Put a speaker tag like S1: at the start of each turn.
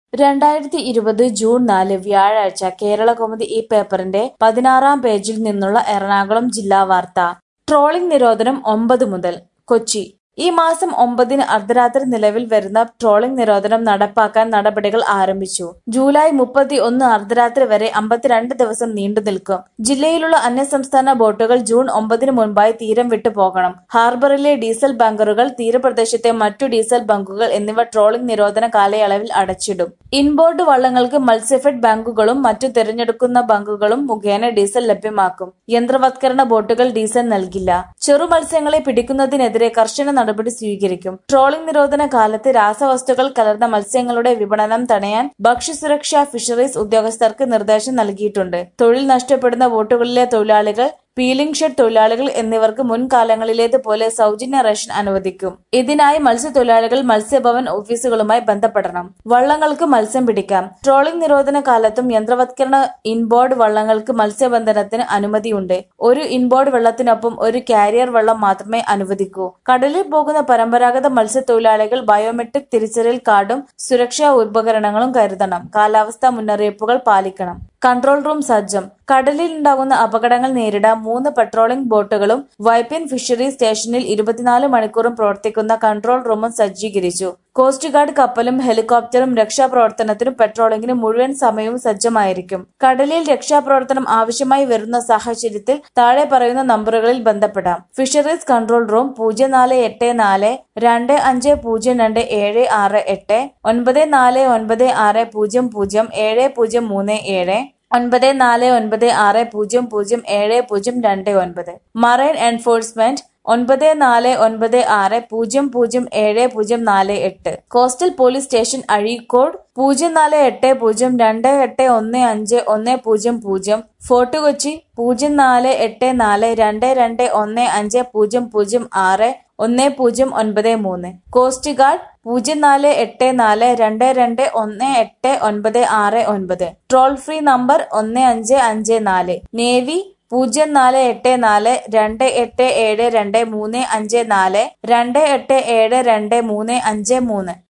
S1: രണ്ടായിരത്തി ഇരുപത് ജൂൺ നാല് വ്യാഴാഴ്ച കേരളകൗമുദി ഈ പേപ്പറിന്റെ പതിനാറാം പേജിൽ നിന്നുള്ള എറണാകുളം ജില്ലാ വാർത്ത ട്രോളിംഗ് നിരോധനം ഒമ്പത് മുതൽ കൊച്ചി ഈ മാസം ഒമ്പതിന് അർദ്ധരാത്രി നിലവിൽ വരുന്ന ട്രോളിംഗ് നിരോധനം നടപ്പാക്കാൻ നടപടികൾ ആരംഭിച്ചു ജൂലൈ മുപ്പത്തി ഒന്ന് അർദ്ധരാത്രി വരെ അമ്പത്തിരണ്ട് ദിവസം നീണ്ടു നിൽക്കും ജില്ലയിലുള്ള അന്യസംസ്ഥാന ബോട്ടുകൾ ജൂൺ ഒമ്പതിന് മുൻപായി തീരം വിട്ടു പോകണം ഹാർബറിലെ ഡീസൽ ബങ്കറുകൾ തീരപ്രദേശത്തെ മറ്റു ഡീസൽ ബങ്കുകൾ എന്നിവ ട്രോളിംഗ് നിരോധന കാലയളവിൽ അടച്ചിടും ഇൻബോർഡ് വള്ളങ്ങൾക്ക് മത്സ്യഫെഡ് ബാങ്കുകളും മറ്റു തിരഞ്ഞെടുക്കുന്ന ബങ്കുകളും മുഖേന ഡീസൽ ലഭ്യമാക്കും യന്ത്രവത്കരണ ബോട്ടുകൾ ഡീസൽ നൽകില്ല ചെറു മത്സ്യങ്ങളെ പിടിക്കുന്നതിനെതിരെ കർശന നടപടി സ്വീകരിക്കും ട്രോളിംഗ് നിരോധന കാലത്ത് രാസവസ്തുക്കൾ കലർന്ന മത്സ്യങ്ങളുടെ വിപണനം തടയാൻ ഭക്ഷ്യസുരക്ഷാ ഫിഷറീസ് ഉദ്യോഗസ്ഥർക്ക് നിർദ്ദേശം നൽകിയിട്ടുണ്ട് തൊഴിൽ നഷ്ടപ്പെടുന്ന ബോട്ടുകളിലെ തൊഴിലാളികൾ പീലിംഗ് ഷെഡ് തൊഴിലാളികൾ എന്നിവർക്ക് മുൻകാലങ്ങളിലേതുപോലെ സൗജന്യ റേഷൻ അനുവദിക്കും ഇതിനായി മത്സ്യത്തൊഴിലാളികൾ മത്സ്യഭവൻ ഓഫീസുകളുമായി ബന്ധപ്പെടണം വള്ളങ്ങൾക്ക് മത്സ്യം പിടിക്കാം ട്രോളിംഗ് നിരോധന കാലത്തും യന്ത്രവത്കരണ ഇൻബോർഡ് വള്ളങ്ങൾക്ക് മത്സ്യബന്ധനത്തിന് അനുമതിയുണ്ട് ഒരു ഇൻബോർഡ് വെള്ളത്തിനൊപ്പം ഒരു കാരിയർ വെള്ളം മാത്രമേ അനുവദിക്കൂ കടലിൽ പോകുന്ന പരമ്പരാഗത മത്സ്യത്തൊഴിലാളികൾ ബയോമെട്രിക് തിരിച്ചറിയൽ കാർഡും സുരക്ഷാ ഉപകരണങ്ങളും കരുതണം കാലാവസ്ഥാ മുന്നറിയിപ്പുകൾ പാലിക്കണം കൺട്രോൾ റൂം സജ്ജം കടലിൽ ഉണ്ടാകുന്ന അപകടങ്ങൾ നേരിടാൻ മൂന്ന് പെട്രോളിംഗ് ബോട്ടുകളും വൈപ്പിൻ ഫിഷറി സ്റ്റേഷനിൽ ഇരുപത്തിനാല് മണിക്കൂറും പ്രവർത്തിക്കുന്ന കൺട്രോൾ റൂമും സജ്ജീകരിച്ചു കോസ്റ്റ് ഗാർഡ് കപ്പലും ഹെലികോപ്റ്ററും രക്ഷാപ്രവർത്തനത്തിനും പെട്രോളിംഗിനും മുഴുവൻ സമയവും സജ്ജമായിരിക്കും കടലിൽ രക്ഷാപ്രവർത്തനം ആവശ്യമായി വരുന്ന സാഹചര്യത്തിൽ താഴെ പറയുന്ന നമ്പറുകളിൽ ബന്ധപ്പെടാം ഫിഷറീസ് കൺട്രോൾ റൂം പൂജ്യം നാല് എട്ട് നാല് രണ്ട് അഞ്ച് പൂജ്യം രണ്ട് ഏഴ് ആറ് എട്ട് ഒൻപത് നാല് ഒൻപത് ആറ് പൂജ്യം പൂജ്യം ഏഴ് പൂജ്യം മൂന്ന് ഏഴ് ഒൻപത് നാല് ഒൻപത് ആറ് പൂജ്യം പൂജ്യം ഏഴ് പൂജ്യം രണ്ട് ഒൻപത് മറൈൻ എൻഫോഴ്സ്മെന്റ് ഒൻപത് നാല് ഒൻപത് ആറ് പൂജ്യം പൂജ്യം ഏഴ് പൂജ്യം നാല് എട്ട് കോസ്റ്റൽ പോലീസ് സ്റ്റേഷൻ അഴീക്കോട് പൂജ്യം നാല് എട്ട് പൂജ്യം രണ്ട് എട്ട് ഒന്ന് അഞ്ച് ഒന്ന് പൂജ്യം പൂജ്യം ഫോർട്ട് കൊച്ചി പൂജ്യം നാല് എട്ട് നാല് രണ്ട് രണ്ട് ഒന്ന് അഞ്ച് പൂജ്യം പൂജ്യം ആറ് ഒന്ന് പൂജ്യം ഒൻപത് മൂന്ന് കോസ്റ്റ് ഗാർഡ് പൂജ്യം നാല് എട്ട് നാല് രണ്ട് രണ്ട് ഒന്ന് എട്ട് ഒൻപത് ആറ് ഒൻപത് ട്രോൾ ഫ്രീ നമ്പർ ഒന്ന് അഞ്ച് അഞ്ച് നാല് നേവി പൂജ്യം നാല് എട്ട് നാല് രണ്ട് എട്ട് ഏഴ് രണ്ട് മൂന്ന് അഞ്ച് നാല് രണ്ട് എട്ട് ഏഴ് രണ്ട് മൂന്ന് അഞ്ച് മൂന്ന്